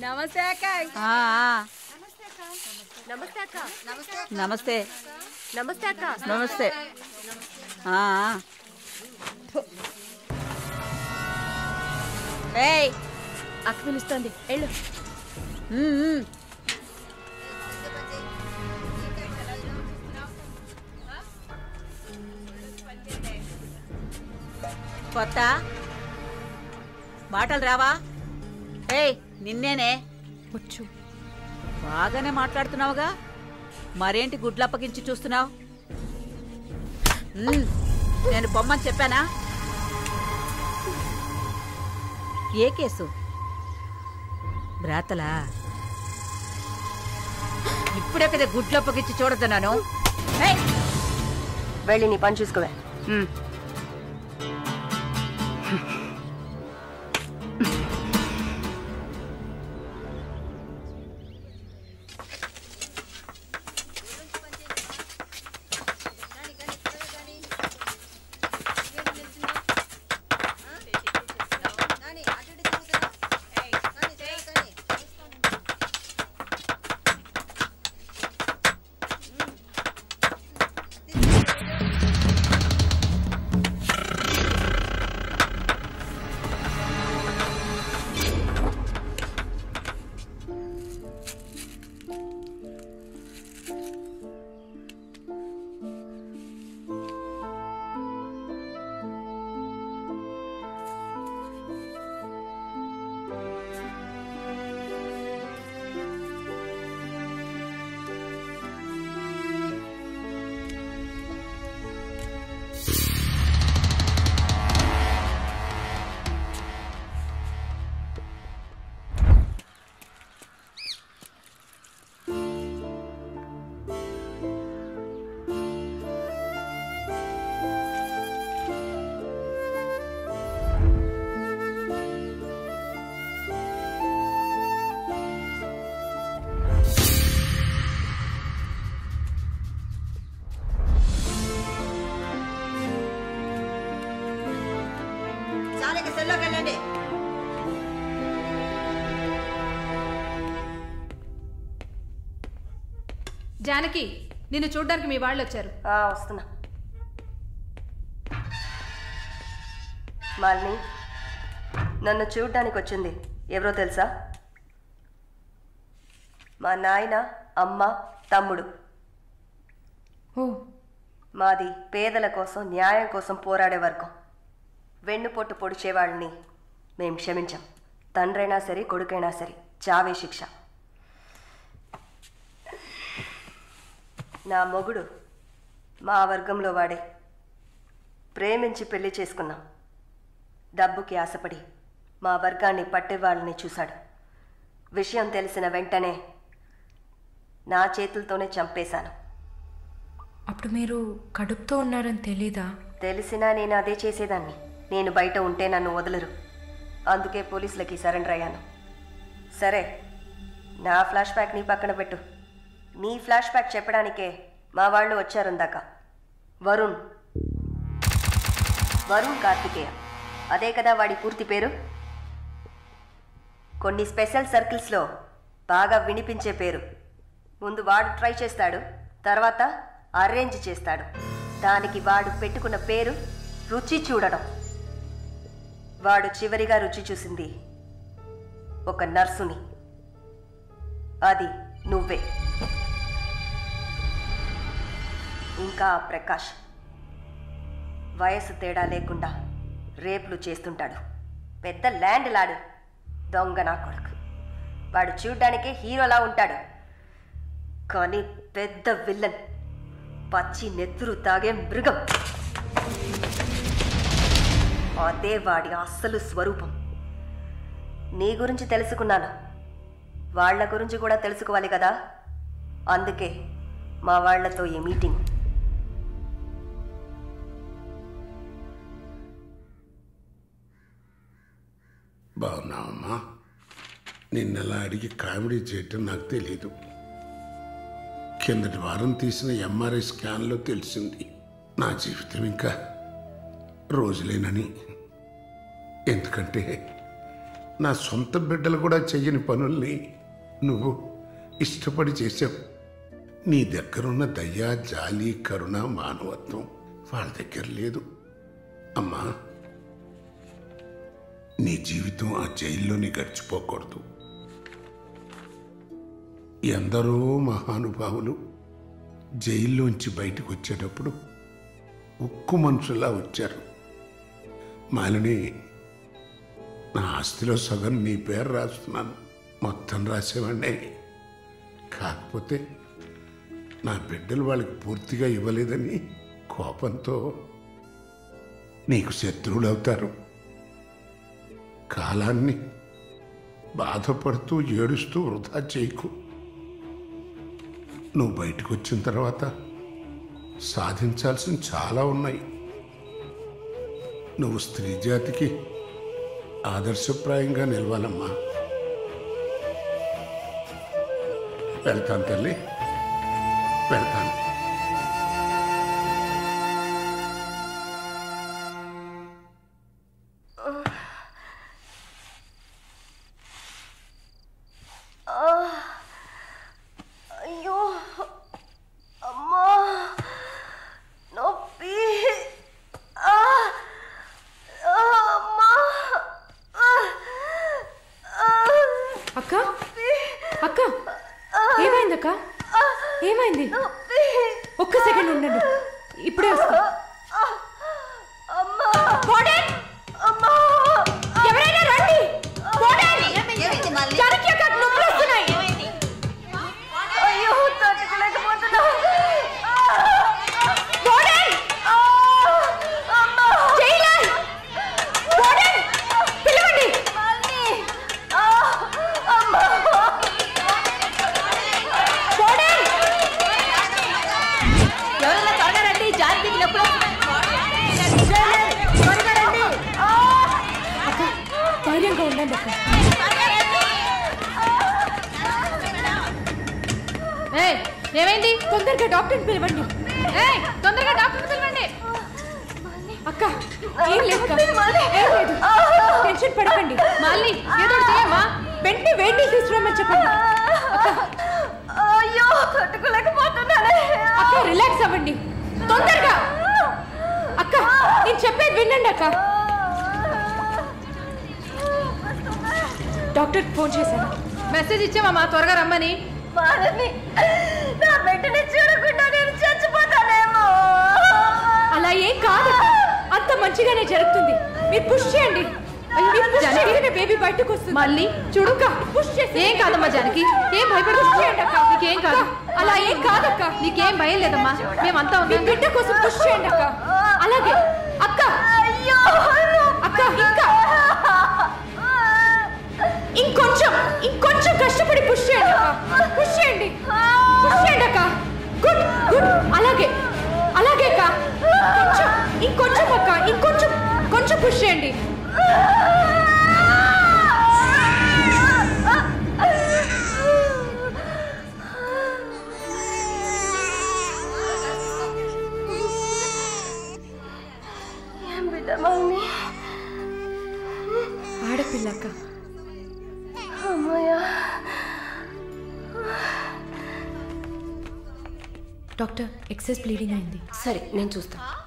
నమస్తే అక్క ఆ, ఆ, నమస్తే అక్క నమస్తే నమస్తే అక్క నమస్తే ఆ, ఆ. ఏయ్ అక్క పిలుస్తోంది వెళ్ళు ఉమ్, ఉమ్. కొత్త మాటలు రావా ఏయ్ నిన్నేనే వచ్చు బాగానే మాట్లాడుతున్నావుగా మరేంటి గుడ్లు అప్పగించి చూస్తున్నావు ఉమ్, నేను పొమ్మని చెప్పానా ఏ కేసు బ్రాతలా ఇప్పుడే కదా గుడ్లు అప్పగించి చూడుతున్నాను ఏయ్, వెళ్ళి నీ పని చూసుకోవే చాలిక సెల్లోకి వెళ్ళండి జానకి నిన్ను చూడ్డానికి మీ వాళ్ళు వచ్చారు ఆ, వస్తున్నా మాలిని నన్ను చూడ్డానికి వచ్చింది ఎవరో తెలుసా మా నాయన అమ్మ తమ్ముడు ఓ మాది పేదల కోసం న్యాయం కోసం పోరాడే వర్గం వెన్నుపొట్టు పొడిచేవాళ్ళని మేం క్షమించాం తండ్రైనా సరే కొడుకైనా సరే చావే శిక్ష నా మొగుడు మా వర్గంలో వాడే ప్రేమించి పెళ్లి చేసుకున్నాం డబ్బుకి ఆశపడి మా వర్గాన్ని పట్టేవాళ్ళని చూశాడు విషయం తెలిసిన వెంటనే నా చేతులతోనే చంపేశాను అప్పుడు మీరు కడుపుతో ఉన్నారని తెలీదా తెలిసినా నేను అదే చేసేదాన్ని నేను బయట ఉంటే నన్ను వదలరు అందుకే పోలీసులకి సరెండర్ అయ్యాను సరే నా ఫ్లాష్ బ్యాక్ నీ పక్కన పెట్టు నీ ఫ్లాష్ బ్యాక్ చెప్పడానికే మా వాళ్ళు వచ్చారు ఇందాక వరుణ్ వరుణ్ కార్తికేయ అదే కదా వాడి పూర్తి పేరు కొన్ని స్పెషల్ సర్కిల్స్లో బాగా వినిపించే పేరు ముందు వాడు ట్రై చేస్తాడు తర్వాత అరేంజ్ చేస్తాడు దానికి వాడు పెట్టుకున్న పేరు రుచి చూడడం వాడు చివరిగా రుచి చూసింది ఒక నర్సుని అది నువ్వే ఇంకా ఆ ప్రకాష్ వయసు తేడా లేకుండా రేపులు చేస్తుంటాడు పెద్ద ల్యాండ్ లాడు దొంగ నా కొడుకు వాడు చూడ్డానికే హీరోలా ఉంటాడు కానీ పెద్ద విల్లన్ పచ్చి నెత్తురు తాగే మృగం అదే వాడి అస్సలు స్వరూపం నీ గురించి తెలుసుకున్నాను వాళ్ళ గురించి కూడా తెలుసుకోవాలి కదా అందుకే మా వాళ్లతో ఈ మీటింగ్ బాగున్నావమ్మా నిన్నలా అడిగి కామెడీ చేయటం నాకు తెలియదు కిందటి వారం తీసిన ఎంఆర్ఐ స్కాన్లో తెలిసింది నా జీవితం ఇంకా రోజులేనని ఎందుకంటే నా సొంత బిడ్డలు కూడా చెయ్యని పనుల్ని నువ్వు ఇష్టపడి చేసావు నీ దగ్గరున్న దయ జాలి కరుణ మానవత్వం వాళ్ళ దగ్గర లేదు అమ్మా నీ జీవితం ఆ జైల్లోనే గడిచిపోకూడదు ఎందరో మహానుభావులు జైల్లోంచి బయటకు వచ్చేటప్పుడు ఉక్కు మనుషులా వచ్చారు మాలిని నా ఆస్తిలో సగం నీ పేరు రాస్తున్నాను మొత్తం రాసేవాడినే కాకపోతే నా బిడ్డలు వాళ్ళకి పూర్తిగా ఇవ్వలేదని కోపంతో నీకు శత్రువులు అవుతారు కాలాన్ని బాధపడుతూ ఏడుస్తూ వృధా చేయకు నువ్వు బయటకు వచ్చిన తర్వాత సాధించాల్సిన చాలా ఉన్నాయి నువ్వు స్త్రీ జాతికి ఆదర్శప్రాయంగా నిలవాలమ్మా వెళ్తాను తల్లి వెళ్తాను అయ్యో అమ్మా నొప్పి ఆ! ఆ, అమ్మా ఆ! ఆ! అక్క అక్క ఏమైంది అక్క ఏమైంది ఒక్క సెకండ్ ఉండండి ఇప్పుడే వస్తా అమ్మా వార్డెన్! అమ్మా ఎవరైనా రండి వార్డెన్! జానకి అక్క, నొప్పులు వస్తున్నాయి. అయ్యో తట్టుకోలేకపోతున్నా వార్డెన్! అమ్మా జైలర్! వార్డెన్! పిలవండి ఆ! అమ్మా వార్డెన్! ఎవరైనా త్వరగా రండి జానకి నొప్పులు అక్క ధైర్యంగా ఉండండి అక్క ఏయ్ ఏమైంది తొందరగా డాక్టర్ని పిలవండి ఏయ్ తొందరగా డాక్టర్ పిలవండి అక్క ఏం లేదు అక్క. ఏం లేదు టెన్షన్ పడకండి మళ్ళీ ఏదో ఒకటి చేయమ్మా వెంటనే వేడి నీళ్ళు తీసుకురామని చెప్పండి అయ్యో తట్టుకోలేకపోతున్నానే అక్క రిలాక్స్ అవ్వండి తొందరగా అక్క నేను చెప్పేది వినండి అక్క డాక్టర్ ఫోన్ చేశాను మెసేజ్ ఇచ్చామమ్మా త్వరగా రమ్మని మారని నా బిడ్డని చూడకుండా నేను చచ్చిపోతానేమో అలా ఏం కాదు అంత మంచిగానే జరుగుతుంది మీరు పుష్ చేయండి మీరు push జానకి. చేయగానే బేబీ బయటకు వస్తుంది మళ్ళీ చూడు పుష్ చేసి ఏం కాదమ్మా జానకి ఏం భయపడు పుష్ చేయండి అక్క నీకేం కాదు అలా ఏం కాదక్క నీకేం భయం లేదమ్మా మేమంతా మీ ఉన్నాం బిడ్డ కోసం పుష్ చేయండి అక్క అలాగే అక్క అయ్యో అక్క ఇంకా ఇంకొంచెం ఇంకొంచెం కష్టపడి పుష్ చేయండి అక్క పుష్ చేయండి పుష్ చేయండి అక్క గుడ్ గుడ్ అలాగే అలాగే అక్క కొంచెం ఇంకొంచెం అక్క ఇంకొంచెం కొంచెం పుష్ చేయండి ఏం బిడ్డ మమ్మీ ఆడపిల్ల అక్క అమ్మయ్యా డాక్టర్ ఎక్సెస్ బ్లీడింగ్ అయింది సరే నేను చూస్తాను